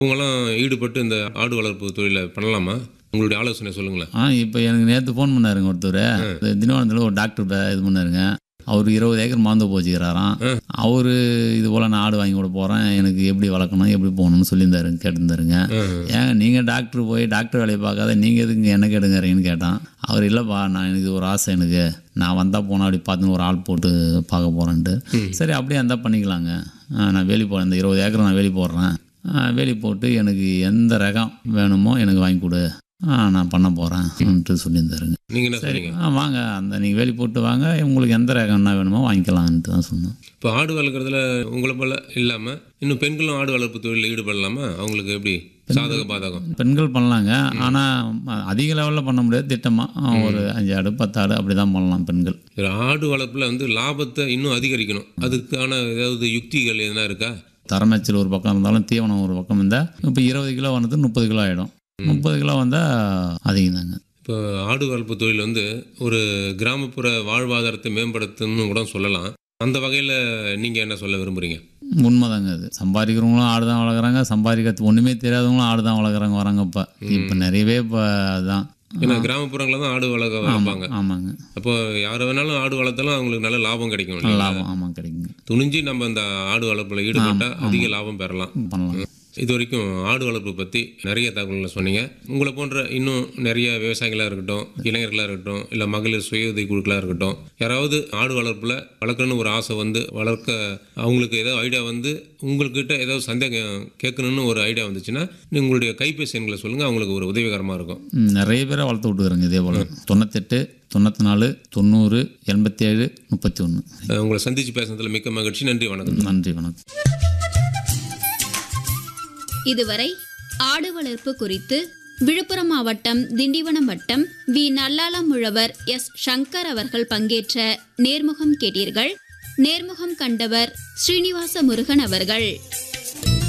அவங்கெல்லாம் ஈடுபட்டு இந்த ஆடு வளர்ப்பு தொழிலை பண்ணலாமா உங்களுடைய ஆலோசனை சொல்லுங்களேன் ஆ இப்போ எனக்கு நேற்று ஃபோன் பண்ணாருங்க ஒருத்தர் திண்டிவனத்தில் ஒரு டாக்டர் இது பண்ணாருங்க அவர் இருபது ஏக்கர் மாந்து போச்சுக்கிறாராம் அவர் இது போல் நான் ஆடு வாங்கி கூட போகிறேன் எனக்கு எப்படி வளர்க்கணும் எப்படி போகணும்னு சொல்லியிருந்தாருங்க கேட்டிருந்தாருங்க ஏங்க நீங்கள் டாக்டர் போய் டாக்டர் வேலையை பார்க்காத நீங்கள் எதுக்கு என்ன கேட்டுங்கிறீங்கன்னு கேட்டான் அவர் இல்லைப்பா நான் எனக்கு ஒரு ஆசை எனக்கு நான் வந்தால் போனால் அப்படி பார்த்துன்னு ஒரு ஆள் போட்டு பார்க்க போகிறேன்ட்டு சரி அப்படியே இருந்தால் பண்ணிக்கலாங்க ஆ, நான் வேலி போகிறேன் இந்த இருபது ஏக்கர் நான் வேலி போடுறேன் ஆ, வேலி போட்டு எனக்கு எந்த ரகம் வேணுமோ எனக்கு வாங்கி கொடு ஆ, நான் பண்ண போகிறேன்ட்டு சொல்லியிருந்தாருங்க நீங்க என்ன சரி சொன்னீங்க ஆ வாங்க அந்த நீங்கள் வேலி போட்டு வாங்க உங்களுக்கு எந்த ரகம் என்ன வேணுமோ வாங்கிக்கலான்ட்டு தான் சொன்னேன் இப்போ ஆடு வளர்க்குறதுல உங்களை போல இல்லாம இன்னும் பெண்களும் ஆடு வளர்ப்பு தொழிலில் ஈடுபடலாமா அவங்களுக்கு எப்படி சாதக பாதகம் பெண்கள் பண்ணலாங்க ஆனால் அதிக லெவலில் பண்ண முடியாது திட்டமாக ஒரு அஞ்சு ஆடு பத்து ஆடு அப்படி தான் பண்ணலாம் பெண்கள் ஒரு ஆடு வளர்ப்புல வந்து லாபத்தை இன்னும் அதிகரிக்கணும் அதுக்கான ஏதாவது யுக்திகள் எதனா இருக்கா தரமேச்சல் ஒரு பக்கம் இருந்தாலும் தீவனம் ஒரு பக்கம் இருந்தால் இப்போ இருபது கிலோ வந்தது முப்பது கிலோ ஆகிடும் முப்பது கிலோ வந்தால் அதிகம் தாங்க இப்போ ஆடு வளர்ப்பு தொழில் வந்து ஒரு கிராமப்புற வாழ்வாதாரத்தை மேம்படுத்தணும்னு கூட சொல்லலாம் அந்த வகையில் நீங்கள் என்ன சொல்ல விரும்புகிறீங்க உண்மைதாங்க அது சம்பாதிக்கிறவங்களும் ஆடு தான் வளர்க்குறாங்க சம்பாதிக்கிறது ஒன்றுமே தெரியாதவங்களும் ஆடு தான் வளர்க்குறாங்க வராங்க இப்போ இப்போ நிறையவே இப்போ அதுதான் ஏன்னா கிராமப்புறங்களில் தான் ஆடு வளர்க்க வளர்ப்பாங்க ஆமாங்க அப்போ யார் வேணாலும் ஆடு வளர்த்தாலும் அவங்களுக்கு நல்ல லாபம் கிடைக்கும் நல்ல இல்லையா? லாபம் ஆமாம் கிடைக்குங்க துணிஞ்சு நம்ம இந்த ஆடு வளர்ப்பில் ஈடுபட்டால் அதிக லாபம் பெறலாம் பண்ணலாம் இது வரைக்கும் ஆடு வளர்ப்பு பற்றி நிறைய தகவல்களை சொன்னீங்க உங்களை போன்ற இன்னும் நிறைய விவசாயிகளாக இருக்கட்டும் இளைஞர்களாக இருக்கட்டும் இல்லை மகளிர் சுய உதவி குழுக்களாக இருக்கட்டும் யாராவது ஆடு வளர்ப்பில் வளர்க்கணும்னு ஒரு ஆசை வந்து வளர்க்க அவங்களுக்கு ஏதோ ஐடியா வந்து உங்கள்கிட்ட ஏதாவது சந்தேகம் கேட்கணும்னு ஒரு ஐடியா வந்துச்சுன்னா நீங்க உங்களுடைய கைபேசி எண்களை சொல்லுங்கள் அவங்களுக்கு ஒரு உதவிகரமாக இருக்கும் ம், நிறைய பேரை வளர்த்து விட்டுக்கிறேங்க இதே போல் தொண்ணூத்தெட்டு தொண்ணூற்றி நாலு தொண்ணூறு எண்பத்தேழு முப்பத்தி ஒன்று அஹ் உங்களை சந்தித்து பேசுனதுல மிக்க மகிழ்ச்சி நன்றி வணக்கம் நன்றி வணக்கம் இதுவரை ஆடு வளர்ப்பு குறித்து விழுப்புரம் மாவட்டம் திண்டிவனம் வட்டம் வி நல்லாளமுழவர் எஸ் சங்கர் அவர்கள் பங்கேற்ற நேர்முகம் கேட்டீர்கள் நேர்முகம் கண்டவர் ஸ்ரீனிவாச முருகன் அவர்கள்